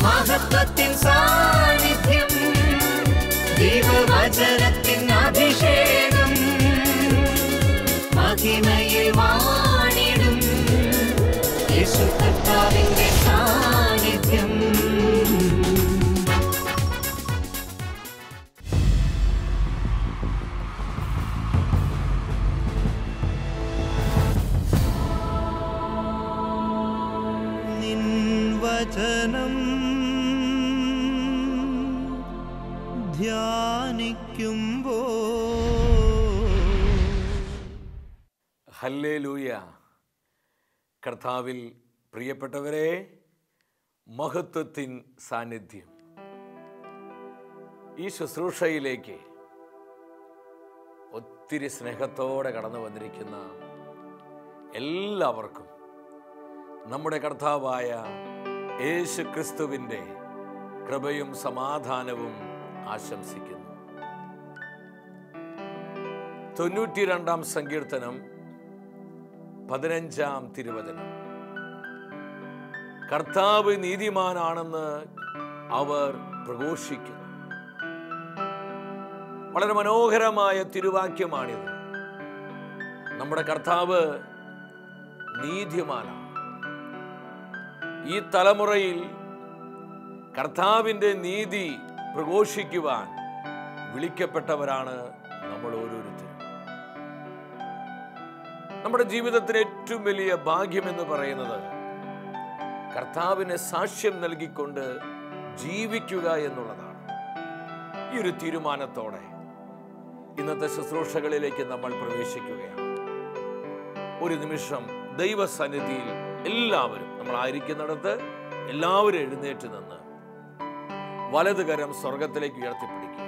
മഹത്വത്തിൻ സാന്നിധ്യം ദൈവവചനത്തിൻ അഭിഷേകം മഹിമയിൽ വാണിടും യേശു കർത്താവിന്റെ സാന്നിധ്യം നിൻ വചനം ധ്യാനിക്കുമ്പോ ഹല്ലേ ലൂയ കർത്താവിൽ പ്രിയപ്പെട്ടവരെ മഹത്വത്തിൻ സാന്നിധ്യം ഈ ശുശ്രൂഷയിലേക്ക് ഒത്തിരി സ്നേഹത്തോടെ കടന്നു വന്നിരിക്കുന്ന എല്ലാവർക്കും നമ്മുടെ കർത്താവായ യേശു ക്രിസ്തുവിൻ്റെ കൃപയും സമാധാനവും ആശംസിക്കുന്നു തൊണ്ണൂറ്റി രണ്ടാം സങ്കീർത്തനം പതിനഞ്ചാം തിരുവചനം കർത്താവ് നീതിമാനാണെന്ന് അവർ പ്രഘോഷിക്കുന്നു വളരെ മനോഹരമായ തിരുവാക്യമാണിത് നമ്മുടെ കർത്താവ് നീതിമാനാണ് ഈ തലമുറയിൽ കർത്താവിൻ്റെ നീതി പ്രഘോഷിക്കുവാൻ വിളിക്കപ്പെട്ടവരാണ് നമ്മൾ ഓരോരുത്തരും നമ്മുടെ ജീവിതത്തിന് ഏറ്റവും വലിയ ഭാഗ്യമെന്ന് പറയുന്നത് കർത്താവിന് സാക്ഷ്യം നൽകിക്കൊണ്ട് ജീവിക്കുക എന്നുള്ളതാണ് ഈ ഒരു തീരുമാനത്തോടെ ഇന്നത്തെ ശുശ്രൂഷകളിലേക്ക് നമ്മൾ പ്രവേശിക്കുകയാണ് ഒരു നിമിഷം ദൈവസന്നിധിയിൽ എല്ലാവരും നമ്മൾ ആയിരിക്കുന്നിടത്ത് എല്ലാവരും എഴുന്നേറ്റ് നിന്ന് വലതുകരം സ്വർഗത്തിലേക്ക് ഉയർത്തിപ്പിടിക്കുക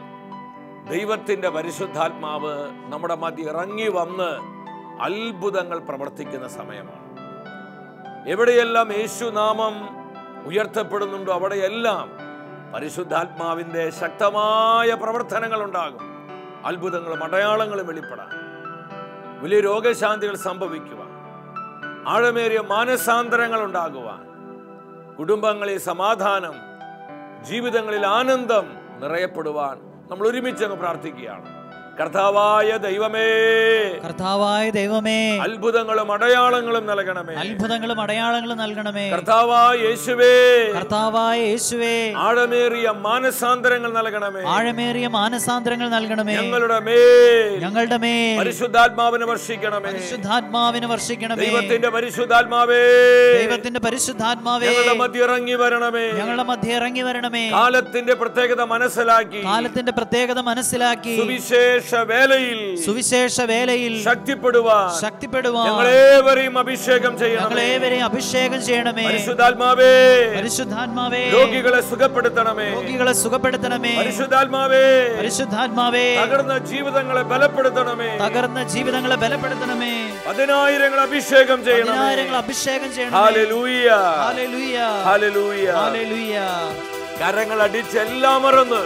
ദൈവത്തിന്റെ പരിശുദ്ധാത്മാവ് നമ്മുടെ മധ്യ ഇറങ്ങി വന്ന് അത്ഭുതങ്ങൾ പ്രവർത്തിക്കുന്ന സമയമാണ് എവിടെയെല്ലാം യേശുനാമം ഉയർത്തപ്പെടുന്നുണ്ടോ അവിടെയെല്ലാം പരിശുദ്ധാത്മാവിന്റെ ശക്തമായ പ്രവർത്തനങ്ങൾ ഉണ്ടാകും അത്ഭുതങ്ങളും അടയാളങ്ങളും വെളിപ്പെടാൻ വലിയ രോഗശാന്തികൾ സംഭവിക്കുവാൻ ആഴമേറിയ മാനസാന്തരങ്ങൾ ഉണ്ടാകുവാൻ കുടുംബങ്ങളിൽ സമാധാനം ജീവിതങ്ങളിൽ ആനന്ദം നിറയപ്പെടുവാൻ നമ്മൾ ഒരുമിച്ച് അങ്ങ് പ്രാർത്ഥിക്കുകയാണ് കർത്താവായ ദൈവമേ കർത്താവായ ദൈവമേ അത്ഭുതങ്ങളും അടയാളങ്ങളും നൽകണമേ അത്ഭുതങ്ങളും അടയാളങ്ങളും നൽകണമേ കർത്താവായ യേശുവേ കർത്താവായ യേശുവേ ആഴമേറിയ മാനസാന്തരങ്ങൾ നൽകണമേ ആഴമേറിയ മാനസാന്തരങ്ങൾ നൽകണമേ ഞങ്ങളുടെ മേൽ ഞങ്ങളുടെ മേൽ പരിശുദ്ധാത്മാവിനെ വർഷിക്കണമേ പരിശുദ്ധാത്മാവിനെ വർഷിക്കണമേ ദൈവത്തിന്റെ പരിശുദ്ധാത്മാവേ ദൈവത്തിന്റെ പരിശുദ്ധാത്മാവേ ഞങ്ങളുടെ മധ്യ ഇറങ്ങി വരണമേ ഞങ്ങളുടെ മധ്യ ഇറങ്ങി വരണമേ കാലത്തിന്റെ പ്രത്യേകത മനസ്സിലാക്കി കാലത്തിന്റെ പ്രത്യേകത മനസ്സിലാക്കി സുവിശേഷ വേലയിൽ സുവിശേഷ വേലയിൽ ശക്തിപ്പെടുവാൻ ശക്തിപ്പെടുവാൻ ഞങ്ങളേവരെയും അഭിഷേകം ചെയ്യണമേ ഞങ്ങളേവരെയും അഭിഷേകം ചെയ്യണമേ പരിശുദ്ധാത്മാവേ പരിശുദ്ധാത്മാവേ രോഗികളെ സുഖപ്പെടുത്തണമേ രോഗികളെ സുഖപ്പെടുത്തണമേ പരിശുദ്ധാത്മാവേ പരിശുദ്ധാത്മാവേ തകർന്ന ജീവിതങ്ങളെ ബലപ്പെടുത്തണമേ തകർന്ന ജീവിതങ്ങളെ ബലപ്പെടുത്തണമേ പതിനായിരങ്ങൾ അഭിഷേകം ചെയ്യണമേ പതിനായിരങ്ങൾ അഭിഷേകം ചെയ്യണമേ ഹാലലൂയ ഹല്ലേലൂയ ഹാലലൂയ ഹല്ലേലൂയ കരങ്ങൾ അടിച്ച് എല്ലാം മറന്ന്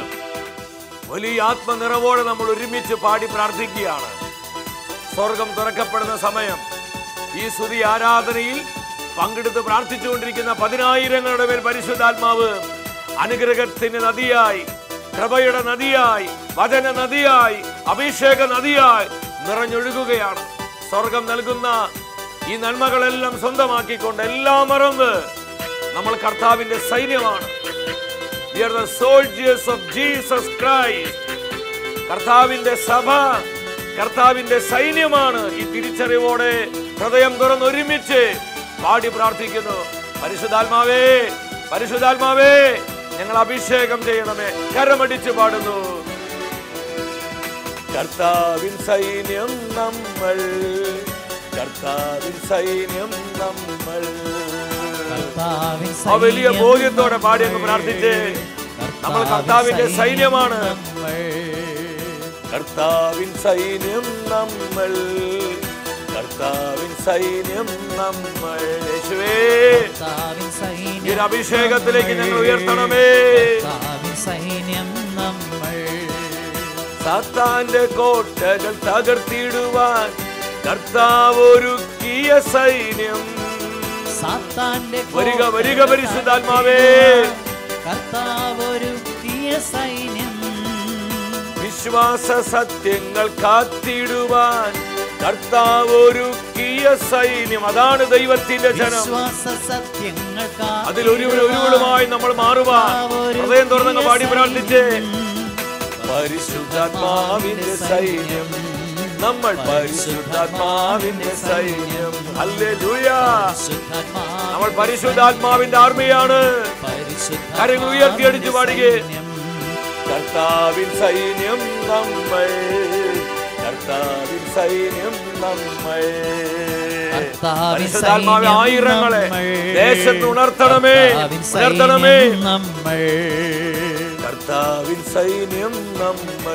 വലിയ ആത്മനിറവോടെ നമ്മൾ ഒരുമിച്ച് പാടി പ്രാർത്ഥിക്കുകയാണ് സ്വർഗം തുറക്കപ്പെടുന്ന സമയം ഈ സ്തുതി ആരാധനയിൽ പങ്കെടുത്ത് പ്രാർത്ഥിച്ചുകൊണ്ടിരിക്കുന്ന പതിനായിരങ്ങളുടെ പേർ പരിശുദ്ധാത്മാവ് അനുഗ്രഹത്തിന് നദിയായി കൃപയുടെ നദിയായി വചന നദിയായി അഭിഷേക നദിയായി നിറഞ്ഞൊഴുകുകയാണ് സ്വർഗം നൽകുന്ന ഈ നന്മകളെല്ലാം സ്വന്തമാക്കിക്കൊണ്ട് എല്ലാം മറന്ന് നമ്മൾ കർത്താവിന്റെ സൈന്യമാണ് We are the soldiers of Jesus Christ. കർത്താവിന്റെ സഭ കർത്താവിന്റെ സൈന്യമാണ് ഈ തിരിച്ചറിവോടെ ഹൃദയം തുറന്ന് ഒരുമിച്ച് പാടി പ്രാർത്ഥിക്കുന്നു പരിശുദ്ധാത്മാവേ പരിശുദ്ധാത്മാവേ ഞങ്ങൾ അഭിഷേകം ചെയ്യണമേ കരമടിച്ച് പാടുന്നു കർത്താവിൻ സൈന്യം നമ്മൾ കർത്താവിൻ സൈന്യം നമ്മൾ കർത്താവിൻ ആ വലിയ സൈന്യം ബോധ്യത്തോടെ പാടി അങ്ങ് പ്രാർത്ഥിച്ചേ നമ്മൾ കർത്താവിന്റെ സൈന്യമാണ് നമ്മൾ. കർത്താവിൻ സൈന്യം നമ്മൾ കർത്താവിൻ സൈന്യം നമ്മൾ യേശുവേ കർത്താവിൻ ഈ സൈന്യം ഒരു അഭിഷേകത്തിലേക്ക് ഞങ്ങൾ നമ്മൾ. ഉയർത്തണമേ കർത്താവിൻ സൈന്യം നമ്മൾ സാത്താന്റെ കോട്ടകൾ തകർത്തിടുവാൻ കർത്താവ് ഒരുക്കിയ സൈന്യം സാത്താന്റെ വരിക, കോട്ട വരിക പരിശുദ്ധാത്മാവേ. കർത്താവ് ഒരുക്കിയ സൈന്യം വിശ്വാസ സത്യങ്ങൾ കാത്തിടുവാൻ കർത്താവ് ഒരുക്കിയ സൈന്യം അതാണ് ദൈവത്തിന്റെ ജനം വിശ്വാസ സത്യങ്ങൾ അതിൽ ഒരു ഒരുവളുമായി നമ്മൾ മാറുവാൻ ഹൃദയം തുറന്നങ്ങ് പാടി പ്രാർത്ഥിച്ചേ പരിശുദ്ധാത്മാവിന്റെ സൈന്യം നമ്മൾ പരിശുദ്ധാത്മാവിന്റെ സൈന്യം ഹല്ലേലൂയ നമ്മൾ പരിശുദ്ധാത്മാവിന്റെ ആർമിയാണ് കരങ്ങൾ ഉയർത്തിയടിച്ച് പാടുകേ കർത്താവിൻ സൈന്യം നമ്മൾ കർത്താവിൻ സൈന്യം നമ്മൾ കർത്താവിൻ പരിശുദ്ധാത്മാവെ സൈന്യം ആയിരങ്ങളെ നമ്മൾ. ദേശത്ത് ഉണർത്തണമേ കർത്താവിൻ ഉണർത്തണമേ സൈന്യം നമ്മൾ കർത്താവിൻ സൈന്യം നമ്മൾ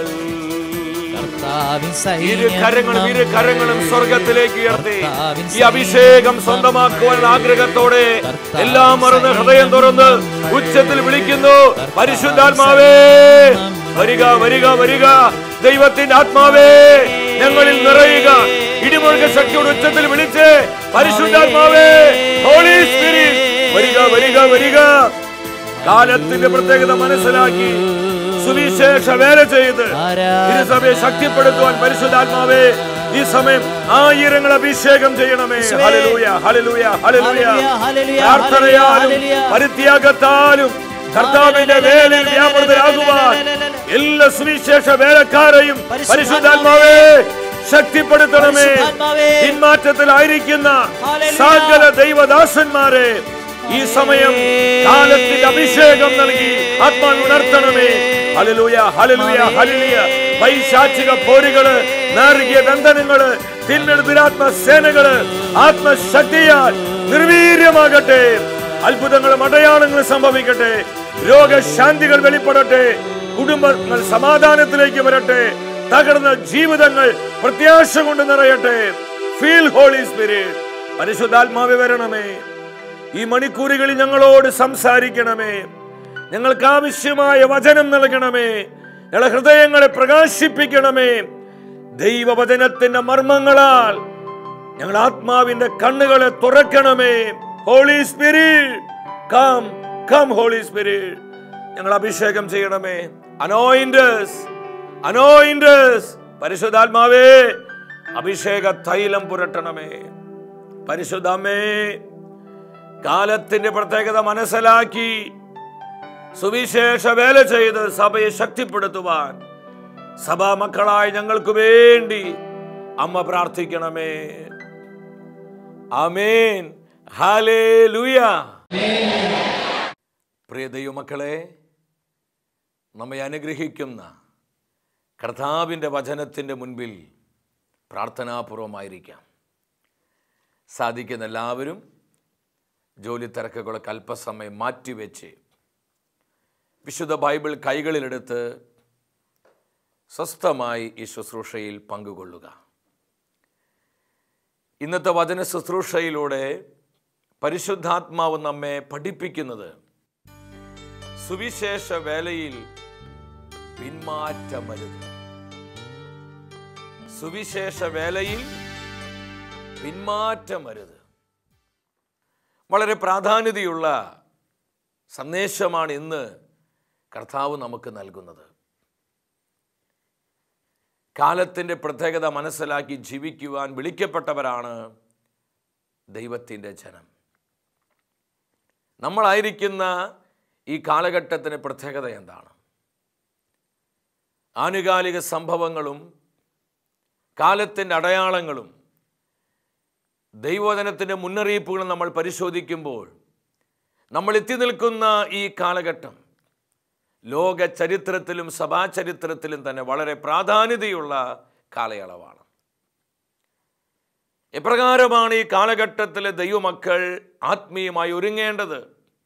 കർത്താവിൻ ഇരു സൈന്യം കരങ്ങളും ഇരു കരങ്ങളും നമ്മൾ. സ്വർഗത്തിലേക്ക് ഉയർത്തി കർത്താവിൻ ഈ അഭിഷേകം സ്വന്തമാക്കുവാനുള്ള ആഗ്രഹത്തോടെ കർത്താവിൻ എല്ലാം മറന്ന് ഹൃദയം തുറന്ന് സൈന്യം ഉച്ചത്തിൽ വിളിക്കുന്നു കർത്താവിൻ പരിശുദ്ധാത്മാവേ സൈന്യം വരിക വരിക വരിക ദൈവത്തിന്റെ ആത്മാവേ ഞങ്ങളിൽ നിറയുക ഇടിമുഴക ശക്തിയോട് ഉച്ചത്തിൽ വിളിച്ച് പരിശുദ്ധാത്മാവേ ഹോളി സ്പിരിറ്റ് വരിക വരിക വരിക കാലത്തിന്റെ പ്രത്യേകത മനസ്സിലാക്കി സുവിശേഷ വേല ചെയ്ത് ഇരുസഭയെ ശക്തിപ്പെടുത്തുവാൻ പരിശുദ്ധാത്മാവേ ഈ സമയം ആയിരങ്ങൾ അഭിഷേകം ചെയ്യണമേ ഹല്ലേലൂയ ഹല്ലേലൂയ ഹല്ലേലൂയ ഹല്ലേലൂയ, ഹല്ലേലൂയ, പ്രാർത്ഥനയാലും ഹല്ലേലൂയ. പരിത്യാഗത്താലും കർത്താവിന്റെ വേലയിൽ വ്യാപൃതരാകുവാൻ എല്ലാ സുവിശേഷ വേലക്കാരെയും പരിശുദ്ധാത്മാവേ ശക്തിപ്പെടുത്തണമേ പരിശുദ്ധാത്മാവേ. പിന്മാറ്റത്തിലായിരിക്കുന്ന ഹല്ലേലൂയ. സകല ദൈവദാസന്മാരെ ഈ സമയം കാലത്തിന്റെ അഭിഷേകം നൽകി ആത്മാവ് ഉണർത്തണമേ ഹലലൂയ ഹലലൂയ ഹലലിയ പൈശാചിക പോരുകള് നാറികിയ ബന്ധനങ്ങള് തിന്മയുടെ ദുരാത്മ സേനകള് ആത്മശക്തിയാൽ നിർവീര്യമാകട്ടെ അത്ഭുതങ്ങളും അടയാളങ്ങളും സംഭവിക്കട്ടെ രോഗശാന്തികൾ വെളിപ്പെടട്ടെ കുടുംബങ്ങൾ സമാധാനത്തിലേക്ക് വരട്ടെ തകർന്ന ജീവിതങ്ങൾ പ്രത്യാശ കൊണ്ട് നിറയട്ടെ ഫീൽ ഹോളി സ്പിരിറ്റ് പരിശുദ്ധാത്മാവെ വരണമേ ഈ മണിക്കൂറുകളിൽ ഞങ്ങളോട് സംസാരിക്കണമേ ഞങ്ങൾക്ക് ആവശ്യമായ വചനം നൽകണമേ ഞങ്ങളെ ഹൃദയങ്ങളെ പ്രകാശിപ്പിക്കണമേ ദൈവവചനത്തിന്റെ മർമ്മങ്ങളാൽ ഞങ്ങൾ ആത്മാവിന്റെ കണ്ണുകളെ തുറക്കണമേ holy spirit come come holy spirit ഞങ്ങൾ അഭിഷേകം ചെയ്യണമേ അനോയിൻഡസ് അനോയിൻഡസ് പരിശുദ്ധാത്മാവേ അഭിഷേക തൈലം പുരട്ടണമേ പരിശുദ്ധമേ കാലത്തിന്റെ പ്രത്യേകത മനസ്സിലാക്കി സുവിശേഷ വേല ചെയ്ത് സഭയെ ശക്തിപ്പെടുത്തുവാൻ സഭാ മക്കളായി ഞങ്ങൾക്ക് വേണ്ടി അമ്മ പ്രാർത്ഥിക്കണമേ ആമേൻ ഹാലേലൂയ പ്രിയ ദൈവമക്കളെ നമ്മെ അനുഗ്രഹിക്കുന്ന കർത്താവിൻ്റെ വചനത്തിൻ്റെ മുൻപിൽ പ്രാർത്ഥനാപൂർവമായിരിക്കാം സാധിക്കുന്ന എല്ലാവരും ജോലി തിരക്കുകളൊക്കെ അല്പസമയം മാറ്റിവെച്ച് വിശുദ്ധ ബൈബിൾ കൈകളിലെടുത്ത് സ്വസ്ഥമായി ഈ ശുശ്രൂഷയിൽ പങ്കുകൊള്ളുക ഇന്നത്തെ വചന ശുശ്രൂഷയിലൂടെ പരിശുദ്ധാത്മാവ് നമ്മെ പഠിപ്പിക്കുന്നത് സുവിശേഷ വേലയിൽ പിന്മാറ്റമരുത് സുവിശേഷ വേലയിൽ പിന്മാറ്റമരുത് വളരെ പ്രാധാന്യതയുള്ള സന്ദേശമാണ് ഇന്ന് കർത്താവ് നമുക്ക് നൽകുന്നത് കാലത്തിൻ്റെ പ്രത്യേകത മനസ്സിലാക്കി ജീവിക്കുവാൻ വിളിക്കപ്പെട്ടവരാണ് ദൈവത്തിൻ്റെ ജനം നമ്മളായിരിക്കുന്ന ഈ കാലഘട്ടത്തിൻ്റെ പ്രത്യേകത എന്താണ് ആനുകാലിക സംഭവങ്ങളും കാലത്തിൻ്റെ അടയാളങ്ങളും ദൈവവചനത്തിൻ്റെ മുന്നറിയിപ്പുകളും നമ്മൾ പരിശോധിക്കുമ്പോൾ നമ്മൾ എത്തി നിൽക്കുന്ന ഈ കാലഘട്ടം ലോക ചരിത്രത്തിലും സഭാചരിത്രത്തിലും തന്നെ വളരെ പ്രാധാന്യതയുള്ള കാലയളവാണ് എപ്രകാരമാണ് ഈ കാലഘട്ടത്തിലെ ദൈവമക്കൾ ആത്മീയമായി ഒരുങ്ങേണ്ടത്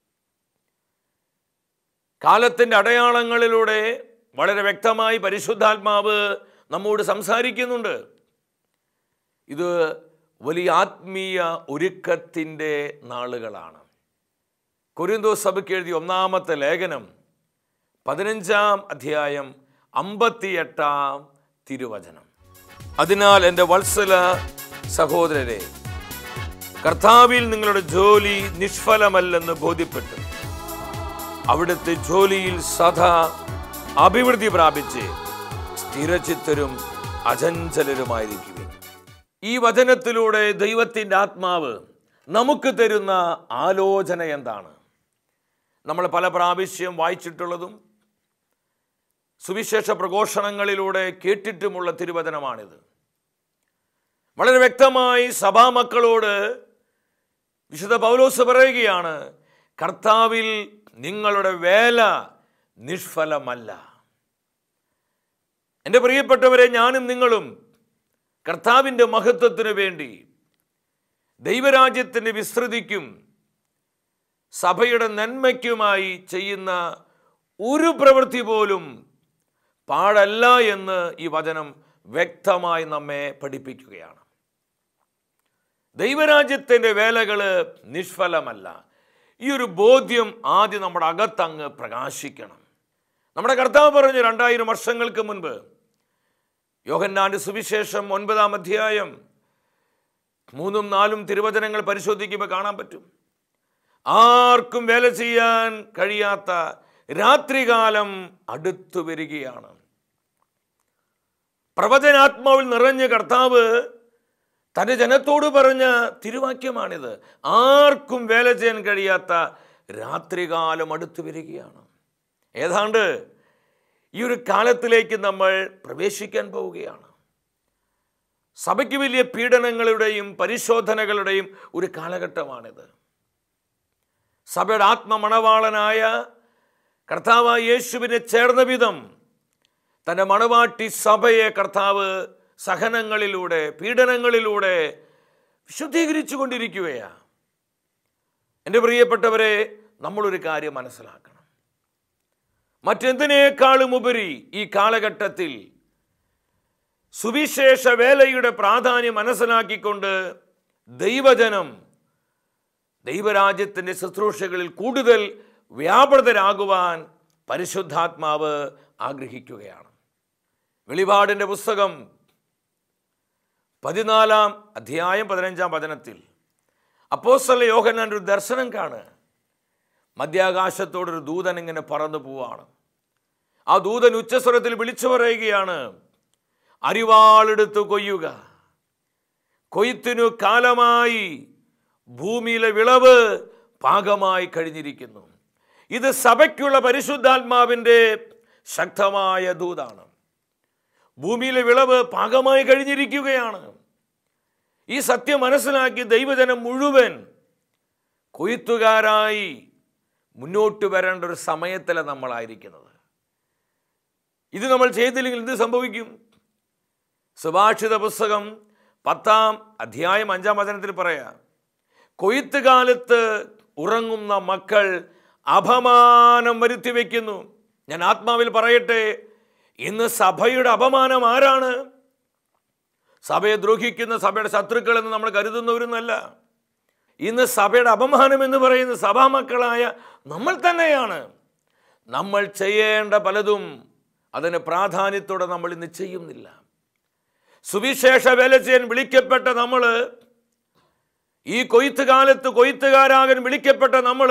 കാലത്തിൻ്റെ അടയാളങ്ങളിലൂടെ വളരെ വ്യക്തമായി പരിശുദ്ധാത്മാവ് നമ്മോട് സംസാരിക്കുന്നുണ്ട് ഇത് വലിയ ആത്മീയ ഒരുക്കത്തിൻ്റെ നാളുകളാണ് കൊരിന്തോ സഭയ്ക്ക് എഴുതിയ ഒന്നാമത്തെ ലേഖനം പതിനഞ്ചാം അധ്യായം അമ്പത്തിയെട്ടാം തിരുവചനം അതിനാൽ എൻ്റെ വത്സല സഹോദരരെ കർത്താവിൽ നിങ്ങളുടെ ജോലി നിഷ്ഫലമല്ലെന്ന് ബോധ്യപ്പെട്ടു അവിടുത്തെ ജോലിയിൽ സദാ അഭിവൃദ്ധി പ്രാപിച്ച് സ്ഥിരചിത്തരും അചഞ്ചലരുമായിരിക്കുവിൻ ഈ വചനത്തിലൂടെ ദൈവത്തിൻ്റെ ആത്മാവ് നമുക്ക് തരുന്ന ആലോചന എന്താണ് നമ്മൾ പല പ്രാവശ്യം വായിച്ചിട്ടുള്ളതും സുവിശേഷ പ്രഘോഷണങ്ങളിലൂടെ കേട്ടിട്ടുമുള്ള തിരുവചനമാണിത് വളരെ വ്യക്തമായി സഭാമക്കളോട് വിശുദ്ധ പൗലോസ് പറയുകയാണ് കർത്താവിൽ നിങ്ങളുടെ വേല നിഷ്ഫലമല്ല എൻ്റെ പ്രിയപ്പെട്ടവരെ ഞാനും നിങ്ങളും കർത്താവിൻ്റെ മഹത്വത്തിനു വേണ്ടി ദൈവരാജ്യത്തിൻ്റെ വിസ്തൃതിക്കും സഭയുടെ നന്മയ്ക്കുമായി ചെയ്യുന്ന ഒരു പ്രവൃത്തി പോലും പാടല്ല എന്ന് ഈ വചനം വ്യക്തമായി നമ്മെ പഠിപ്പിക്കുകയാണ് ദൈവരാജ്യത്തിൻ്റെ വേലകൾ നിഷ്ഫലമല്ല ഈ ഒരു ബോധ്യം ആദ്യം നമ്മുടെ അകത്തങ്ങ് പ്രകാശിക്കണം നമ്മുടെ കർത്താവ് പറഞ്ഞു രണ്ടായിരം വർഷങ്ങൾക്ക് മുൻപ് യോഹന്നാന്റെ സുവിശേഷം ഒൻപതാം അധ്യായം മൂന്നും നാലും തിരുവചനങ്ങൾ പരിശോധിക്കുമ്പോൾ കാണാൻ പറ്റും ആർക്കും വേല ചെയ്യാൻ കഴിയാത്ത രാത്രികാലം അടുത്തു വരികയാണ് പ്രവചനാത്മാവിൽ നിറഞ്ഞ കർത്താവ് തൻ്റെ ജനത്തോട് പറഞ്ഞ തിരുവാക്യമാണിത് ആർക്കും വേല ചെയ്യാൻ കഴിയാത്ത രാത്രികാലം അടുത്തു വരികയാണ് ഏതാണ്ട് ഈ ഒരു കാലത്തിലേക്ക് നമ്മൾ പ്രവേശിക്കാൻ പോവുകയാണ് സഭയ്ക്ക് വലിയ പീഡനങ്ങളുടെയും പരിശോധനകളുടെയും ഒരു കാലഘട്ടമാണിത് സഭയുടെ ആത്മമണവാളനായ കർത്താവായ യേശുവിനെ ചേർന്ന വിധം തൻ്റെ മണവാട്ടി സഭയെ കർത്താവ് സഹനങ്ങളിലൂടെ പീഡനങ്ങളിലൂടെ വിശുദ്ധീകരിച്ചു കൊണ്ടിരിക്കുകയാണ് എൻ്റെ പ്രിയപ്പെട്ടവരെ നമ്മളൊരു കാര്യം മനസ്സിലാക്കണം മറ്റെന്തിനേക്കാളും ഉപരി ഈ കാലഘട്ടത്തിൽ സുവിശേഷ വേലയുടെ പ്രാധാന്യം മനസ്സിലാക്കിക്കൊണ്ട് ദൈവജനം ദൈവരാജ്യത്തിൻ്റെ ശുശ്രൂഷകളിൽ കൂടുതൽ വ്യാപൃതരാകുവാൻ പരിശുദ്ധാത്മാവ് ആഗ്രഹിക്കുകയാണ് വെളിപാടിൻ്റെ പുസ്തകം പതിനാലാം അധ്യായം പതിനഞ്ചാം വചനത്തിൽ അപ്പോസ്തല യോഹന്നാൻ ഒരു ദർശനം കാണുക മധ്യാകാശത്തോടൊരു ദൂതൻ ഇങ്ങനെ പറന്നു പോവാണ് ആ ദൂതൻ ഉച്ചസ്വരത്തിൽ വിളിച്ചു പറയുകയാണ് അരിവാളെടുത്ത് കൊയ്യുക കൊയ്ത്തിനു കാലമായി ഭൂമിയിലെ വിളവ് പാകമായി കഴിഞ്ഞിരിക്കുന്നു ഇത് സഭയ്ക്കുള്ള പരിശുദ്ധാത്മാവിൻ്റെ ശക്തമായ ദൂതാണ് ഭൂമിയിലെ വിളവ് പാകമായി കഴിഞ്ഞിരിക്കുകയാണ് ഈ സത്യം മനസ്സിലാക്കി ദൈവജനം മുഴുവൻ കൊയ്ത്തുകാരായി മുന്നോട്ട് വരേണ്ട ഒരു സമയത്തിലാണ് നമ്മളായിരിക്കുന്നത് ഇത് നമ്മൾ ചെയ്തില്ലെങ്കിൽ എന്ത് സംഭവിക്കും സുഭാഷിത പുസ്തകം പത്താം അധ്യായം അഞ്ചാം വചനത്തിൽ പറയാം കൊയ്ത്ത് കാലത്ത് ഉറങ്ങുന്ന മക്കൾ അപമാനം വരുത്തി വയ്ക്കുന്നു ഞാൻ ആത്മാവിൽ പറയട്ടെ ഇന്ന് സഭയുടെ അപമാനം ആരാണ് സഭയെ ദ്രോഹിക്കുന്ന സഭയുടെ ശത്രുക്കൾ എന്ന് നമ്മൾ കരുതുന്നവരൊന്നല്ല ഇന്ന് സഭയുടെ അപമാനം എന്ന് പറയുന്ന സഭാമക്കളായ നമ്മൾ തന്നെയാണ് നമ്മൾ ചെയ്യേണ്ട പലതും അതിന് പ്രാധാന്യത്തോടെ നമ്മൾ ഇന്ന് ചെയ്യുന്നില്ല സുവിശേഷ വേല ചെയ്യാൻ വിളിക്കപ്പെട്ട നമ്മൾ ഈ കൊയ്ത്ത് കാലത്ത് കൊയ്ത്തുകാരാകാൻ വിളിക്കപ്പെട്ട നമ്മൾ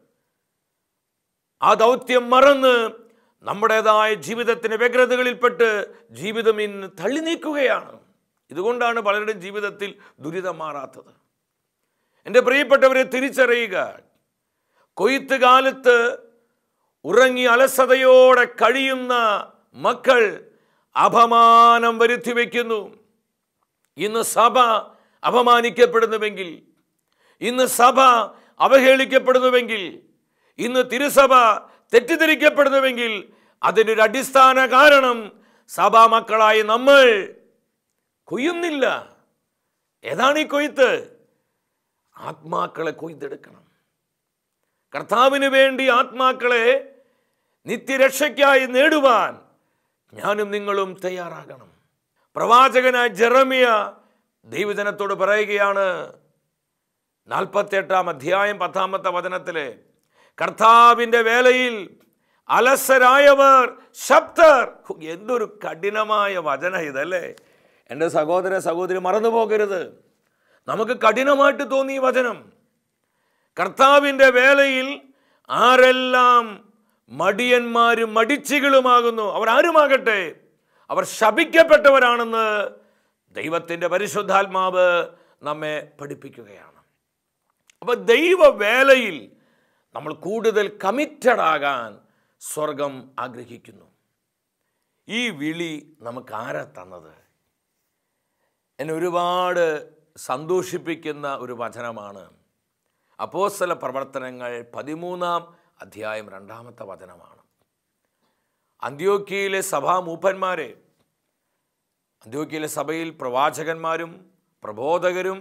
ആ ദൗത്യം മറന്ന് നമ്മുടേതായ ജീവിതത്തിന് വ്യഗ്രതകളിൽപ്പെട്ട് ജീവിതം ഇന്ന് തള്ളി നീക്കുകയാണ് ഇതുകൊണ്ടാണ് പലരുടെയും ജീവിതത്തിൽ ദുരിതം മാറാത്തത് എൻ്റെ പ്രിയപ്പെട്ടവരെ തിരിച്ചറിയുക കൊയ്ത്ത് കാലത്ത് ഉറങ്ങി അലസതയോടെ കഴിയുന്ന മക്കൾ അപമാനം വരുത്തി വയ്ക്കുന്നു ഇന്ന് സഭ അപമാനിക്കപ്പെടുന്നുവെങ്കിൽ ഇന്ന് സഭ അവഹേളിക്കപ്പെടുന്നുവെങ്കിൽ ഇന്ന് തിരുസഭ തെറ്റിദ്ധരിക്കപ്പെടുന്നുവെങ്കിൽ അതിനൊരു അടിസ്ഥാന കാരണം സഭാ മക്കളായി നമ്മൾ കൊയ്യുന്നില്ല ഏതാണ് ഈ കൊയ്ത്ത് ആത്മാക്കളെ കൊയ്തെടുക്കണം കർത്താവിന് വേണ്ടി ആത്മാക്കളെ നിത്യരക്ഷയ്ക്കായി നേടുവാൻ ഞാനും നിങ്ങളും തയ്യാറാകണം പ്രവാചകനായ ജെറമിയ ദൈവജനത്തോട് പറയുകയാണ് നാൽപ്പത്തെട്ടാം അധ്യായം പത്താമത്തെ വചനത്തിലെ കർത്താവിൻ്റെ വേലയിൽ അലസരായവർ ശബ്ദർ ഹു, എന്തൊരു കഠിനമായ വചന ഇതല്ലേ എൻ്റെ സഹോദര സഹോദരി മറന്നു പോകരുത് നമുക്ക് കഠിനമായിട്ട് തോന്നി ഈ വചനം കർത്താവിൻ്റെ വേലയിൽ ആരെല്ലാം മടിയന്മാരും മടിച്ചികളുമാകുന്നു അവർ ആരുമാകട്ടെ അവർ ശപിക്കപ്പെട്ടവരാണെന്ന് ദൈവത്തിൻ്റെ പരിശുദ്ധാത്മാവ് നമ്മെ പഠിപ്പിക്കുകയാണ് അപ്പോൾ ദൈവവേലയിൽ നമ്മൾ കൂടുതൽ കമ്മിറ്റഡ് ആകാൻ സ്വർഗം ആഗ്രഹിക്കുന്നു ഈ വിളി നമുക്ക് ആരാ തന്നത് എന്നെ ഒരുപാട് സന്തോഷിപ്പിക്കുന്ന ഒരു വചനമാണ് അപ്പോസ്തല പ്രവർത്തനങ്ങൾ പതിമൂന്നാം അധ്യായം രണ്ടാമത്തെ വചനമാണ് അന്ത്യോക്കിയയിലെ സഭാമൂപ്പന്മാരെ അന്ത്യോക്കിയയിലെ സഭയിൽ പ്രവാചകന്മാരും പ്രബോധകരും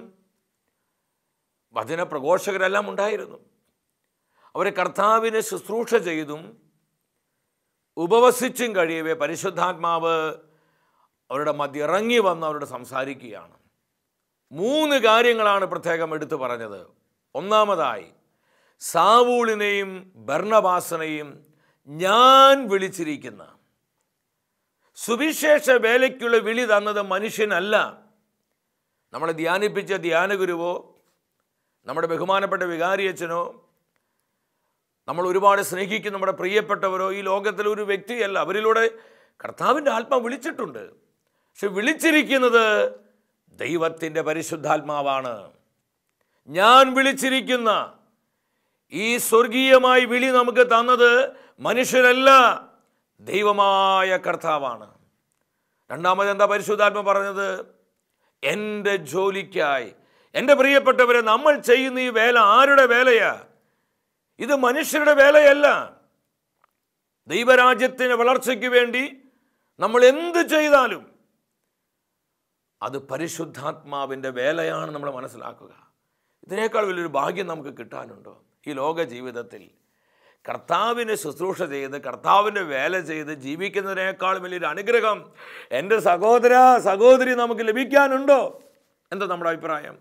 വചന പ്രഘോഷകരെല്ലാം ഉണ്ടായിരുന്നു അവരെ കർത്താവിനെ ശുശ്രൂഷ ചെയ്തും ഉപവസിച്ചും കഴിയവേ പരിശുദ്ധാത്മാവ് അവരുടെ മധ്യ ഇറങ്ങി വന്ന് അവരോട് സംസാരിക്കുകയാണ് മൂന്ന് കാര്യങ്ങളാണ് പ്രത്യേകം എടുത്തു പറഞ്ഞത് ഒന്നാമതായി സാവൂളിനെയും ഭർണവാസനെയും ഞാൻ വിളിച്ചിരിക്കുന്ന സുവിശേഷ വേലയ്ക്കുള്ള വിളി തന്നത് മനുഷ്യനല്ല നമ്മളെ ധ്യാനിപ്പിച്ച ധ്യാനഗുരുവോ നമ്മുടെ ബഹുമാനപ്പെട്ട വികാരിയച്ഛനോ നമ്മൾ ഒരുപാട് സ്നേഹിക്കുന്ന നമ്മുടെ പ്രിയപ്പെട്ടവരോ ഈ ലോകത്തിലെ ഒരു വ്യക്തിയല്ല അവരിലൂടെ കർത്താവിൻ്റെ ആത്മ വിളിച്ചിട്ടുണ്ട് പക്ഷെ വിളിച്ചിരിക്കുന്നത് ദൈവത്തിൻ്റെ പരിശുദ്ധാത്മാവാണ് ഞാൻ വിളിച്ചിരിക്കുന്ന ഈ സ്വർഗീയമായി വിളി നമുക്ക് തന്നത് മനുഷ്യരല്ല ദൈവമായ കർത്താവാണ് രണ്ടാമത് എന്താ പരിശുദ്ധാത്മ പറഞ്ഞത് എൻ്റെ ജോലിക്കായി എൻ്റെ പ്രിയപ്പെട്ടവരെ നമ്മൾ ചെയ്യുന്ന ഈ വേല ആരുടെ വേലയാ ഇത് മനുഷ്യരുടെ വേലയല്ല ദൈവരാജ്യത്തിന് വളർച്ചയ്ക്ക് വേണ്ടി നമ്മൾ എന്ത് ചെയ്താലും അത് പരിശുദ്ധാത്മാവിൻ്റെ വേലയാണ് നമ്മൾ മനസ്സിലാക്കുക ഇതിനേക്കാൾ വലിയൊരു ഭാഗ്യം നമുക്ക് കിട്ടാനുണ്ടോ ഈ ലോക ജീവിതത്തിൽ കർത്താവിന് ശുശ്രൂഷ ചെയ്ത് കർത്താവിൻ്റെ വേല ചെയ്ത് ജീവിക്കുന്നതിനേക്കാൾ വലിയൊരു അനുഗ്രഹം എൻ്റെ സഹോദര സഹോദരി നമുക്ക് ലഭിക്കാനുണ്ടോ എന്താ നമ്മുടെ അഭിപ്രായം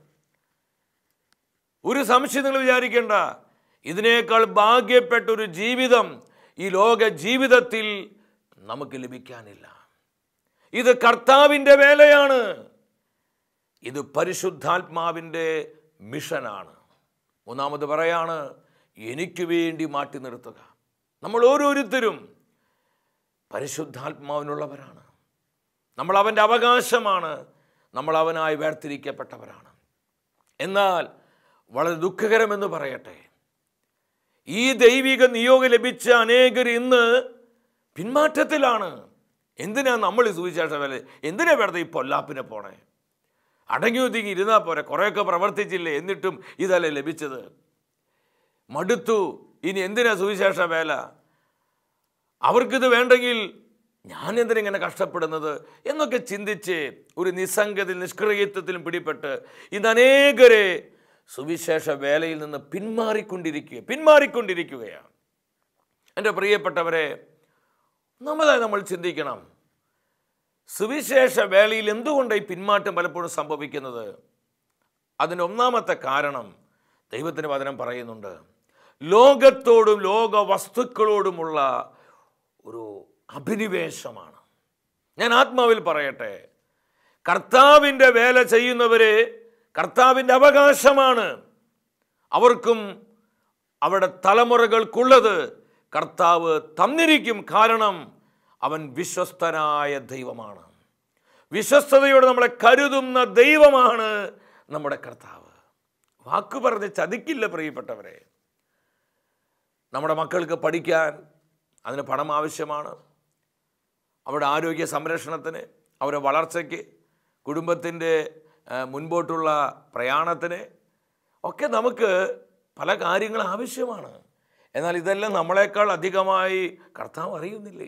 ഒരു സംശയം നിങ്ങൾ വിചാരിക്കേണ്ട ഇതിനേക്കാൾ ഭാഗ്യപ്പെട്ട ഒരു ജീവിതം ഈ ലോക ജീവിതത്തിൽ നമുക്ക് ലഭിക്കാനില്ല ഇത് കർത്താവിൻ്റെ വേലയാണ് ഇത് പരിശുദ്ധാത്മാവിൻ്റെ മിഷനാണ് മൂന്നാമത് പറയാണ് എനിക്ക് വേണ്ടി മാറ്റി നിർത്തുക നമ്മൾ ഓരോരുത്തരും പരിശുദ്ധാത്മാവിനുള്ളവരാണ് നമ്മൾ അവൻ്റെ അവകാശമാണ് നമ്മൾ അവനായി വേർതിരിക്കപ്പെട്ടവരാണ് എന്നാൽ വളരെ ദുഃഖകരമെന്ന് പറയട്ടെ ഈ ദൈവിക നിയോഗം ലഭിച്ച അനേകർ ഇന്ന് പിന്മാറ്റത്തിലാണ് എന്തിനാ നമ്മൾ ഈ സുവിശേഷ വേല എന്തിനാ വെറുതെ ഈ പൊല്ലാപ്പിനെ പോണേ അടങ്ങി ഒതുങ്ങി ഇരുന്നാൽ പോരെ കുറേയൊക്കെ പ്രവർത്തിച്ചില്ലേ എന്നിട്ടും ഇതല്ലേ ലഭിച്ചത് മടുത്തു ഇനി എന്തിനാ സുവിശേഷ വേല അവർക്കിത് വേണ്ടെങ്കിൽ ഞാൻ എന്തിനിങ്ങനെ കഷ്ടപ്പെടുന്നത് എന്നൊക്കെ ചിന്തിച്ച് ഒരു നിസ്സംഗത്തിൽ നിഷ്ക്രിയത്വത്തിലും പിടിപെട്ട് ഇന്ന് അനേകരെ സുവിശേഷ വേലയിൽ നിന്ന് പിന്മാറിക്കൊണ്ടിരിക്കുക പിന്മാറിക്കൊണ്ടിരിക്കുകയാണ് എൻ്റെ പ്രിയപ്പെട്ടവരെ ഒന്നാമതായി നമ്മൾ ചിന്തിക്കണം സുവിശേഷ വേലയിൽ എന്തുകൊണ്ട് ഈ പിന്മാറ്റം പലപ്പോഴും സംഭവിക്കുന്നത് അതിന് ഒന്നാമത്തെ കാരണം ദൈവത്തിന് വചനം പറയുന്നുണ്ട് ലോകത്തോടും ലോക വസ്തുക്കളോടുമുള്ള ഒരു അഭിനിവേശമാണ് ഞാൻ ആത്മാവിൽ പറയട്ടെ കർത്താവിൻ്റെ വേല ചെയ്യുന്നവരെ കർത്താവിൻ്റെ അവകാശമാണ് അവർക്കും അവിടെ തലമുറകൾക്കുള്ളത് കർത്താവ് തന്നിരിക്കും കാരണം അവൻ വിശ്വസ്തനായ ദൈവമാണ് വിശ്വസ്തയോടെ നമ്മളെ കരുതുന്ന ദൈവമാണ് നമ്മുടെ കർത്താവ് വാക്ക് പറഞ്ഞ് ചതിക്കില്ല പ്രിയപ്പെട്ടവരെ നമ്മുടെ മക്കൾക്ക് പഠിക്കാൻ അതിന് പണം ആവശ്യമാണ് അവരുടെ ആരോഗ്യ സംരക്ഷണത്തിന് അവരുടെ വളർച്ചയ്ക്ക് കുടുംബത്തിൻ്റെ ആ, മുൻപോട്ടുള്ള പ്രയാണത്തിന് ഒക്കെ നമുക്ക് പല കാര്യങ്ങൾ ആവശ്യമാണ് എന്നാൽ ഇതെല്ലാം നമ്മളെക്കാൾ അധികമായി കർത്താവ് അറിയുന്നില്ലേ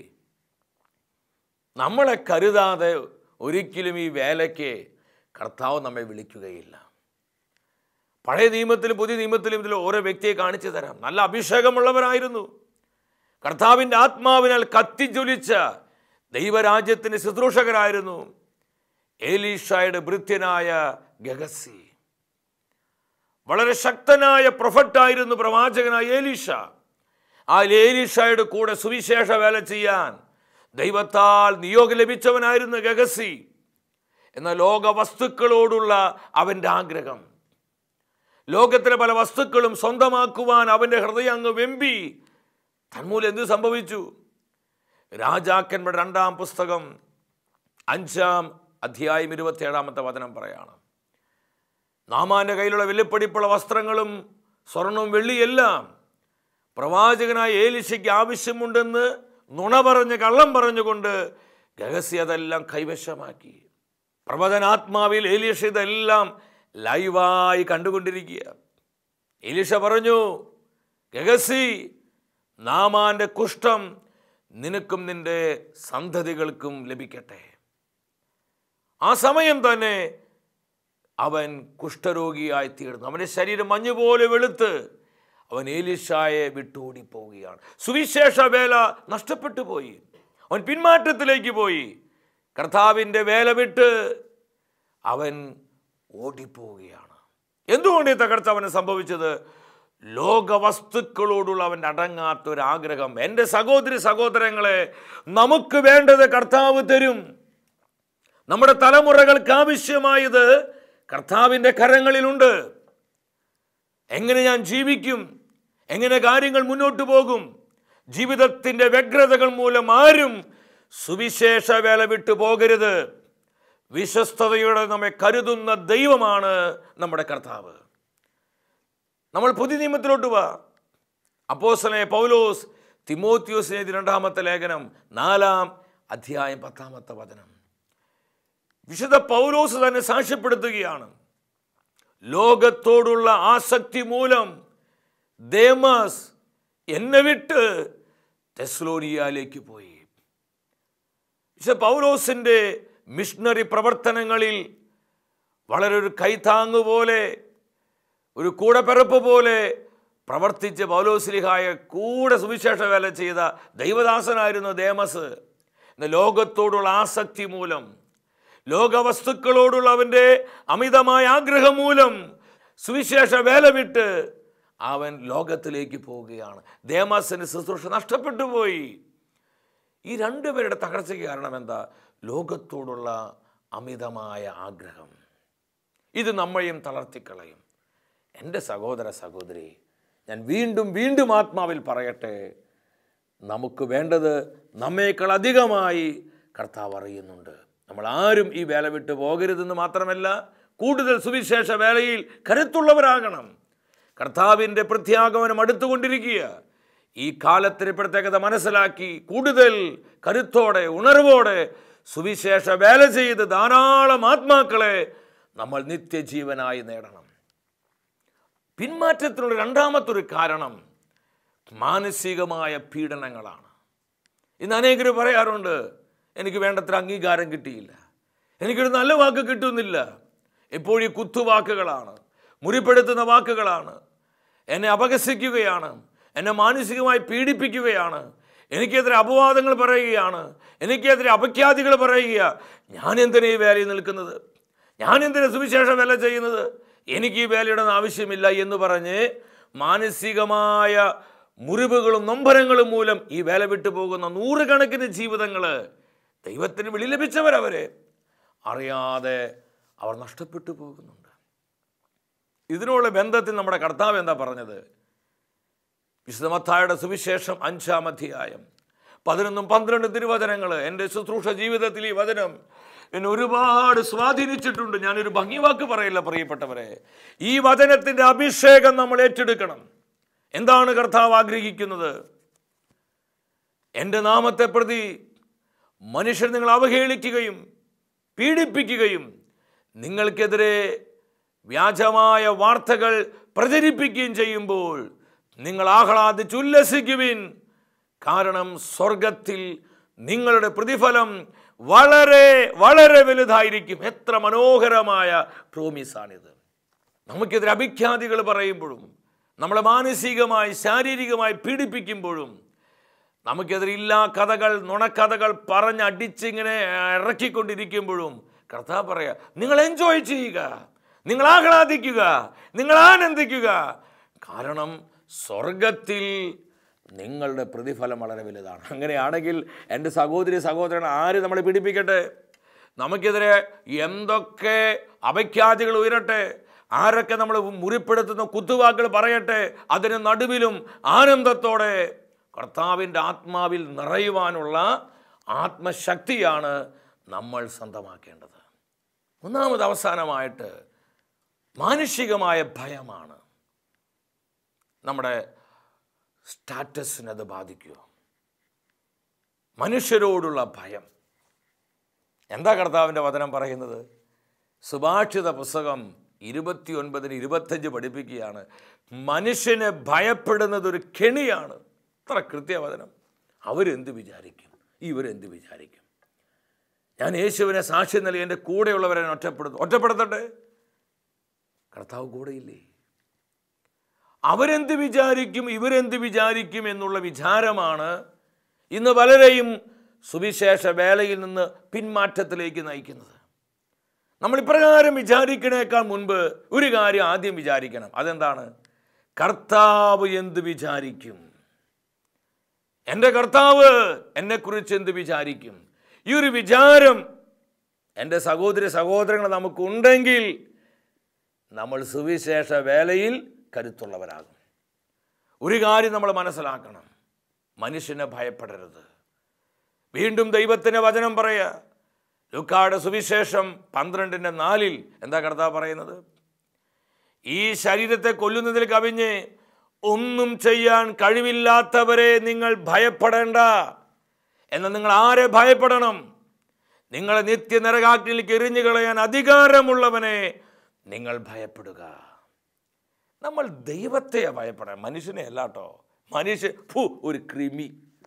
നമ്മളെ കരുതാതെ ഒരിക്കലും ഈ വേലയ്ക്ക് കർത്താവ് നമ്മെ വിളിക്കുകയില്ല പഴയ നിയമത്തിലും പുതിയ നിയമത്തിലും ഇതിൽ ഓരോ വ്യക്തിയെ കാണിച്ചു തരാം നല്ല അഭിഷേകമുള്ളവരായിരുന്നു കർത്താവിൻ്റെ ആത്മാവിനാൽ കത്തിജ്വലിച്ച ദൈവരാജ്യത്തിന് ശുശ്രൂഷകരായിരുന്നു ഏലീഷായുടെ ഭൃത്യനായ ഗഗസി വളരെ ശക്തനായ പ്രൊഫറ്റായിരുന്നു പ്രവാചകനായ ഏലീഷ ആ ഏലീഷായുടെ കൂടെ സുവിശേഷ വേല ചെയ്യാൻ ദൈവത്താൽ നിയോഗം ലഭിച്ചവനായിരുന്നു ഗഗസി എന്ന ലോക വസ്തുക്കളോടുള്ള അവൻ്റെ ആഗ്രഹം ലോകത്തിലെ പല വസ്തുക്കളും സ്വന്തമാക്കുവാൻ അവൻ്റെ ഹൃദയം അങ്ങ് വെമ്പി തന്മൂലം എന്ത് സംഭവിച്ചു രാജാക്കന്മാരുടെ രണ്ടാം പുസ്തകം അഞ്ചാം അധ്യായം ഇരുപത്തിയേഴാമത്തെ വചനം പറയാണ് നാമാന്റെ കയ്യിലുള്ള വെല്ലുപ്പടിപ്പുള്ള വസ്ത്രങ്ങളും സ്വർണവും വെള്ളിയെല്ലാം പ്രവാചകനായ ഏലിശയ്ക്ക് ആവശ്യമുണ്ടെന്ന് നുണ പറഞ്ഞ് കള്ളം പറഞ്ഞുകൊണ്ട് ഗഹസി അതെല്ലാം കൈവശമാക്കി പ്രവചനാത്മാവിൽ ഏലീഷ ഇതെല്ലാം ലൈവായി കണ്ടുകൊണ്ടിരിക്കുക ഏലീഷ പറഞ്ഞു ഗഹസി നാമാന്റെ കുഷ്ഠം നിനക്കും നിന്റെ സന്തതികൾക്കും ലഭിക്കട്ടെ ആ സമയം തന്നെ അവൻ കുഷ്ഠരോഗിയായി തീർന്നു അവൻ്റെ ശരീരം മഞ്ഞുപോലെ വെളുത്ത് അവൻ ഏലിഷായെ വിട്ടോടിപ്പോവുകയാണ് സുവിശേഷ വേല നഷ്ടപ്പെട്ടു പോയി അവൻ പിന്മാറ്റത്തിലേക്ക് പോയി കർത്താവിൻ്റെ വേല വിട്ട് അവൻ ഓടിപ്പോവുകയാണ് എന്തുകൊണ്ട് ഈ തകർച്ച അവന് സംഭവിച്ചത് ലോകവസ്തുക്കളോടുള്ള അവൻ്റെ അടങ്ങാത്ത ഒരു ആഗ്രഹം എൻ്റെ സഹോദരി സഹോദരങ്ങളെ നമുക്ക് വേണ്ടത് കർത്താവ് തരും നമ്മുടെ തലമുറകൾക്ക് ആവശ്യമായത് കർത്താവിൻ്റെ കരങ്ങളിലുണ്ട് എങ്ങനെ ഞാൻ ജീവിക്കും എങ്ങനെ കാര്യങ്ങൾ മുന്നോട്ട് പോകും ജീവിതത്തിൻ്റെ വ്യഗ്രതകൾ മൂലം ആരും സുവിശേഷ വേല വിട്ടു പോകരുത് വിശ്വസ്തതയോടെ നമ്മെ കരുതുന്ന ദൈവമാണ് നമ്മുടെ കർത്താവ് നമ്മൾ പുതിയ നിയമത്തിലോട്ട് വാ അപ്പോസനെ പൗലോസ് തിമോത്യോസിനെ രണ്ടാമത്തെ ലേഖനം നാലാം അധ്യായം പത്താമത്തെ വചനം വിശുദ്ധ പൗലോസ് തന്നെ സാക്ഷ്യപ്പെടുത്തുകയാണ് ലോകത്തോടുള്ള ആസക്തി മൂലം ദേമസ് എന്നെ വിട്ട് ടെസ്ലോനിയയിലേക്ക് പോയി വിശുദ്ധ പൗലോസിൻ്റെ മിഷണറി പ്രവർത്തനങ്ങളിൽ വളരെ ഒരു കൈത്താങ്ങ് പോലെ ഒരു കൂടപ്പിറപ്പ് പോലെ പ്രവർത്തിച്ച് പൗലോസ്ലിഹായ കൂടെ സുവിശേഷ വേല ചെയ്ത ദൈവദാസനായിരുന്നു ദേമസ് എന്ന ലോകത്തോടുള്ള ആസക്തി മൂലം ലോകവസ്തുക്കളോടുള്ള അവൻ്റെ അമിതമായ ആഗ്രഹം മൂലം സുവിശേഷ വേല വിട്ട് അവൻ ലോകത്തിലേക്ക് പോവുകയാണ് ദേമാസിന് ശുശ്രൂഷ നഷ്ടപ്പെട്ടു പോയി ഈ രണ്ടുപേരുടെ തകർച്ചയ്ക്ക് കാരണം എന്താ ലോകത്തോടുള്ള അമിതമായ ആഗ്രഹം ഇത് നമ്മളെയും തളർത്തിക്കളയും എൻ്റെ സഹോദര സഹോദരി ഞാൻ വീണ്ടും വീണ്ടും ആത്മാവിൽ പറയട്ടെ നമുക്ക് വേണ്ടത് നമ്മേക്കാൾ അധികമായി കർത്താവ് അറിയുന്നുണ്ട് നമ്മൾ ആരും ഈ വേല വിട്ട് പോകരുതെന്ന് മാത്രമല്ല കൂടുതൽ സുവിശേഷ വേലയിൽ കരുത്തുള്ളവരാകണം കർത്താവിൻ്റെ പ്രത്യാഗമനം അടുത്തുകൊണ്ടിരിക്കുക ഈ കാലത്തിന് പ്രത്യേകത മനസ്സിലാക്കി കൂടുതൽ കരുത്തോടെ ഉണർവോടെ സുവിശേഷ വേല ചെയ്ത് ധാരാളം ആത്മാക്കളെ നമ്മൾ നിത്യജീവനായി നേടണം പിന്മാറ്റത്തിനുള്ള രണ്ടാമത്തൊരു കാരണം മാനസികമായ പീഡനങ്ങളാണ് ഇന്ന് അനേകർ പറയാറുണ്ട് എനിക്ക് വേണ്ടത്ര അംഗീകാരം കിട്ടിയില്ല എനിക്കൊരു നല്ല വാക്ക് കിട്ടുന്നില്ല എപ്പോഴും ഈ കുത്തുവാക്കുകളാണ് മുറിപ്പെടുത്തുന്ന വാക്കുകളാണ് എന്നെ അപകസിക്കുകയാണ് എന്നെ മാനസികമായി പീഡിപ്പിക്കുകയാണ് എനിക്കെതിരെ അപവാദങ്ങൾ പറയുകയാണ് എനിക്കെതിരെ അപഖ്യാതികൾ പറയുക ഞാൻ എന്തിനാ ഈ വേലയിൽ നിൽക്കുന്നത് ഞാൻ എന്തിനാ സുവിശേഷ വേല ചെയ്യുന്നത് എനിക്ക് ഈ വേലയുടെ ആവശ്യമില്ല എന്ന് പറഞ്ഞ് മാനസികമായ മുറിവുകളും നൊമ്പരങ്ങളും മൂലം ഈ വേല വിട്ടു പോകുന്ന നൂറുകണക്കിന് ജീവിതങ്ങൾ ദൈവത്തിന് വിളി ലഭിച്ചവരവരെ അറിയാതെ അവർ നഷ്ടപ്പെട്ടു പോകുന്നുണ്ട് ഇതിനുള്ള ബന്ധത്തിൽ നമ്മുടെ കർത്താവ് എന്താ പറഞ്ഞത് വിശുദ്ധമത്തായുടെ സുവിശേഷം അഞ്ചാം അധ്യായം പതിനൊന്നും പന്ത്രണ്ട് തിരുവചനങ്ങൾ എൻ്റെ ശുശ്രൂഷ ജീവിതത്തിൽ ഈ വചനം എന്നെ ഒരുപാട് സ്വാധീനിച്ചിട്ടുണ്ട് ഞാനൊരു ഭംഗിവാക്ക് പറയില്ല പ്രിയപ്പെട്ടവരെ ഈ വചനത്തിൻ്റെ അഭിഷേകം നമ്മൾ ഏറ്റെടുക്കണം എന്താണ് കർത്താവ് ആഗ്രഹിക്കുന്നത് എൻ്റെ നാമത്തെ പ്രതി മനുഷ്യർ നിങ്ങൾ അവഹേളിക്കുകയും പീഡിപ്പിക്കുകയും നിങ്ങൾക്കെതിരെ വ്യാജമായ വാർത്തകൾ പ്രചരിപ്പിക്കുകയും ചെയ്യുമ്പോൾ നിങ്ങൾ ആഹ്ലാദിച്ച് ഉല്ലസിക്കുവിൻ കാരണം സ്വർഗത്തിൽ നിങ്ങളുടെ പ്രതിഫലം വളരെ വളരെ വലുതായിരിക്കും എത്ര മനോഹരമായ പ്രോമിസാണിത് നമുക്കെതിരെ അഭിഖ്യാതികൾ പറയുമ്പോഴും നമ്മളെ മാനസികമായി ശാരീരികമായി പീഡിപ്പിക്കുമ്പോഴും നമുക്കെതിരെ ഇല്ലാ കഥകൾ നുണക്കഥകൾ പറഞ്ഞ് അടിച്ചിങ്ങനെ ഇറക്കിക്കൊണ്ടിരിക്കുമ്പോഴും കർത്താവ് പറയാ നിങ്ങൾ എൻജോയ് ചെയ്യുക നിങ്ങൾ ആഹ്ലാദിക്കുക നിങ്ങൾ ആനന്ദിക്കുക കാരണം സ്വർഗത്തിൽ നിങ്ങളുടെ പ്രതിഫലം വളരെ വലുതാണ് അങ്ങനെയാണെങ്കിൽ എൻ്റെ സഹോദരി സഹോദരൻ ആര് നമ്മളെ പീഡിപ്പിക്കട്ടെ നമുക്കെതിരെ എന്തൊക്കെ അപഖ്യാതികൾ ഉയരട്ടെ ആരൊക്കെ നമ്മൾ മുറിപ്പെടുത്തുന്ന കുത്തുവാക്കുകൾ പറയട്ടെ അതിന് നടുവിലും ആനന്ദത്തോടെ കർത്താവിൻ്റെ ആത്മാവിൽ നിറയുവാനുള്ള ആത്മശക്തിയാണ് നമ്മൾ സ്വന്തമാക്കേണ്ടത് ഒന്നാമത് അവസാനമായിട്ട് മാനുഷികമായ ഭയമാണ് നമ്മുടെ സ്റ്റാറ്റസിനെ അത് ബാധിക്കുക മനുഷ്യരോടുള്ള ഭയം എന്താ കർത്താവിൻ്റെ വചനം പറയുന്നത് സുഭാഷിത പുസ്തകം ഇരുപത്തി ഒൻപതിന് ഇരുപത്തഞ്ച് പഠിപ്പിക്കുകയാണ് മനുഷ്യനെ ഭയപ്പെടുന്നത് ഒരു കെണിയാണ് അത്ര കൃത്യവചനം അവരെന്ത് വിചാരിക്കും ഇവരെന്ത് വിചാരിക്കും ഞാൻ യേശുവിനെ സാക്ഷ്യം നൽകി എൻ്റെ കൂടെയുള്ളവരെ ഞാൻ ഒറ്റപ്പെടുത്തു ഒറ്റപ്പെടുത്തട്ടെ കർത്താവ് കൂടെയില്ലേ അവരെന്ത് വിചാരിക്കും ഇവരെന്ത് വിചാരിക്കും എന്നുള്ള വിചാരമാണ് ഇന്ന് പലരെയും സുവിശേഷ വേലയിൽ നിന്ന് പിന്മാറ്റത്തിലേക്ക് നയിക്കുന്നത് നമ്മൾ ഇപ്രകാരം വിചാരിക്കണേക്കാൾ മുൻപ് ഒരു കാര്യം ആദ്യം വിചാരിക്കണം അതെന്താണ് കർത്താവ് എന്ത് വിചാരിക്കും എൻ്റെ കർത്താവ് എന്നെക്കുറിച്ച് എന്ത് വിചാരിക്കും ഈ ഒരു വിചാരം എൻ്റെ സഹോദരി സഹോദരങ്ങൾ നമുക്കുണ്ടെങ്കിൽ നമ്മൾ സുവിശേഷ വേലയിൽ കരുത്തുള്ളവരാകും ഒരു കാര്യം നമ്മൾ മനസ്സിലാക്കണം മനുഷ്യനെ ഭയപ്പെടരുത് വീണ്ടും ദൈവത്തിൻ്റെ വചനം പറയുക ലുക്കാട് സുവിശേഷം പന്ത്രണ്ടിൻ്റെ നാലിൽ എന്താ കർത്താവ് പറയുന്നത് ഈ ശരീരത്തെ കൊല്ലുന്നതിൽ കവിഞ്ഞ് ഒന്നും ചെയ്യാൻ കഴിവില്ലാത്തവരെ നിങ്ങൾ ഭയപ്പെടേണ്ട എന്നാൽ നിങ്ങൾ ആരെ ഭയപ്പെടണം നിങ്ങളെ നിത്യ നരകാഗ്നിയിലേക്ക് എറിഞ്ഞു കളയാൻ അധികാരമുള്ളവനെ നിങ്ങൾ ഭയപ്പെടുക നമ്മൾ ദൈവത്തെ ഭയപ്പെടാം മനുഷ്യനെ അല്ല കേട്ടോ മനുഷ്യ ഫു ഒരു കൃമി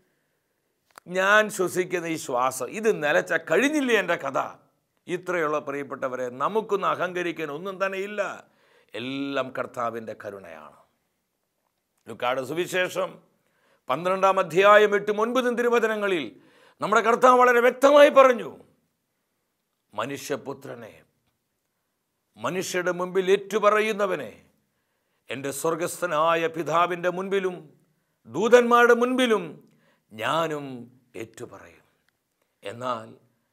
ഞാൻ ശ്വസിക്കുന്ന ഈ ശ്വാസം ഇത് നിലച്ച കഴിഞ്ഞില്ലേ എൻ്റെ കഥ ഇത്രയുള്ള പ്രിയപ്പെട്ടവരെ നമുക്കൊന്ന് അഹങ്കരിക്കാൻ ഒന്നും തന്നെ ഇല്ല എല്ലാം കർത്താവിൻ്റെ കരുണയാണ് ലുക്കാട് സുവിശേഷം പന്ത്രണ്ടാം അധ്യായം എട്ടും ഒൻപതും തിരുവചനങ്ങളിൽ നമ്മുടെ കർത്താവ് വളരെ വ്യക്തമായി പറഞ്ഞു മനുഷ്യപുത്രനെ മനുഷ്യരുടെ മുമ്പിൽ ഏറ്റുപറയുന്നവനെ എൻ്റെ സ്വർഗസ്ഥനായ പിതാവിൻ്റെ മുൻപിലും ദൂതന്മാരുടെ മുൻപിലും ഞാനും ഏറ്റുപറയും എന്നാൽ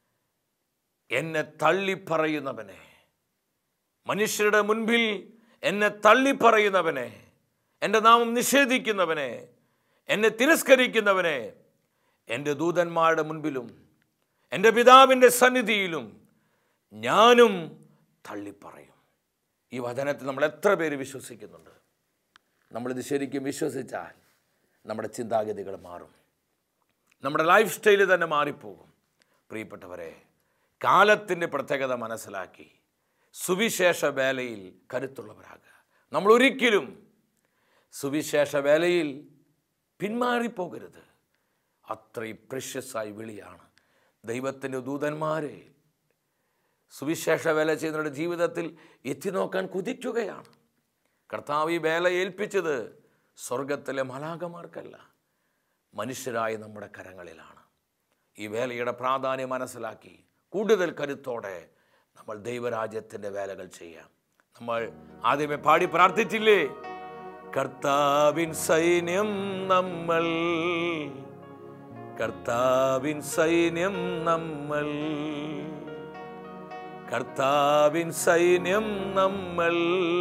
എന്നെ തള്ളിപ്പറയുന്നവനെ മനുഷ്യരുടെ മുൻപിൽ എന്നെ തള്ളിപ്പറയുന്നവനെ എൻ്റെ നാമം നിഷേധിക്കുന്നവനെ എന്നെ തിരസ്കരിക്കുന്നവനെ എൻ്റെ ദൂതന്മാരുടെ മുൻപിലും എൻ്റെ പിതാവിൻ്റെ സന്നിധിയിലും ഞാനും തള്ളിപ്പറയും ഈ വചനത്തിൽ നമ്മൾ എത്ര പേര് വിശ്വസിക്കുന്നുണ്ട് നമ്മളിത് ശരിക്കും വിശ്വസിച്ചാൽ നമ്മുടെ ചിന്താഗതികൾ മാറും നമ്മുടെ ലൈഫ് സ്റ്റൈല് തന്നെ മാറിപ്പോകും പ്രിയപ്പെട്ടവരെ കാലത്തിൻ്റെ പ്രത്യേകത മനസ്സിലാക്കി സുവിശേഷ വേലയിൽ കരുത്തുള്ളവരാകുക നമ്മൾ ഒരിക്കലും സുവിശേഷ വേലയിൽ പിന്മാറിപ്പോകരുത് അത്രയും പ്രഷ്യസായി വിളിയാണ് ദൈവത്തിൻ്റെ ദൂതന്മാരെ സുവിശേഷ വേല ചെയ്യുന്നവരുടെ ജീവിതത്തിൽ എത്തി നോക്കാൻ കുതിക്കുകയാണ് കർത്താവ് ഈ വേല ഏൽപ്പിച്ചത് സ്വർഗത്തിലെ മലാകമാർക്കല്ല മനുഷ്യരായ നമ്മുടെ കരങ്ങളിലാണ് ഈ വേലയുടെ പ്രാധാന്യം മനസ്സിലാക്കി കൂടുതൽ കരുത്തോടെ നമ്മൾ ദൈവരാജ്യത്തിൻ്റെ വേലകൾ ചെയ്യാം നമ്മൾ ആദ്യമേ പാടി പ്രാർത്ഥിച്ചില്ലേ കർത്താവിൻ സൈന്യം നമ്മൾ കർത്താവിൻ സൈന്യം നമ്മൾ കർത്താവിൻ സൈന്യം നമ്മൾ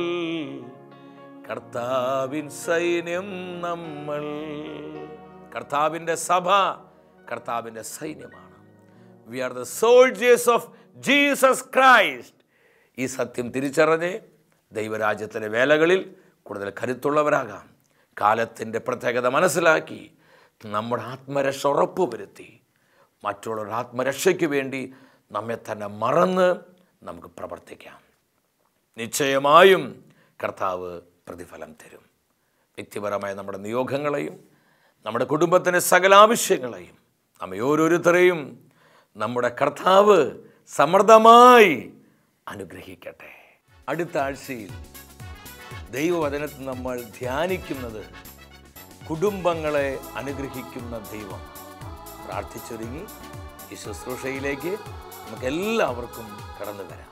കർത്താവിൻ സൈന്യം നമ്മൾ കർത്താവിൻ്റെ സഭ കർത്താവിൻ്റെ സൈന്യമാണ് we are the soldiers of Jesus Christ ഈ സത്യം തിരിച്ചറിഞ്ഞ് ദൈവരാജ്യത്തിലെ വേലകളിൽ കൂടുതൽ കരുത്തുള്ളവരാകാം കാലത്തിൻ്റെ പ്രത്യേകത മനസ്സിലാക്കി നമ്മുടെ ആത്മരക്ഷ ഉറപ്പുവരുത്തി മറ്റുള്ളവരുടെ ആത്മരക്ഷയ്ക്ക് വേണ്ടി നമ്മെ തന്നെ മറന്ന് നമുക്ക് പ്രവർത്തിക്കാം നിശ്ചയമായും കർത്താവ് പ്രതിഫലം തരും വ്യക്തിപരമായ നമ്മുടെ നിയോഗങ്ങളെയും നമ്മുടെ കുടുംബത്തിൻ്റെ സകല ആവശ്യങ്ങളെയും നമ്മെ ഓരോരുത്തരെയും നമ്മുടെ കർത്താവ് സമൃദ്ധമായി അനുഗ്രഹിക്കട്ടെ അടുത്ത ആഴ്ചയിൽ ദൈവവചനത്തിൽ നമ്മൾ ധ്യാനിക്കുന്നത് കുടുംബങ്ങളെ അനുഗ്രഹിക്കുന്ന ദൈവം പ്രാർത്ഥിച്ചൊരുങ്ങി ഈ ശുശ്രൂഷയിലേക്ക് നമുക്ക് എല്ലാവർക്കും കടന്നു വരാം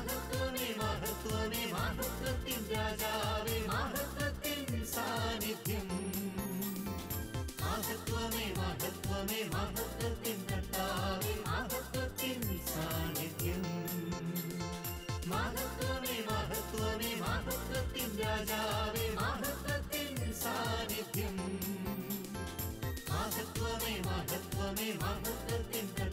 മഹത്വമേ മഹത്വമേ മഹത്വത്തിൻ രാജാവേ മഹത്വത്തിൻ സാന്നിധ്യം മഹത്വമേ മഹത്വത്തിൻ കർത്താവേ മഹത്വത്തിൻ സാന്നിധ്യം മഹത്വമേ മഹത്വമേ മഹത്വത്തിൻ രാജാവേ മഹത്വത്തിൻ സാന്നിധ്യം മഹത്വമേ മഹത്വമേ മഹത്വത്തിൻ കർത്താവേ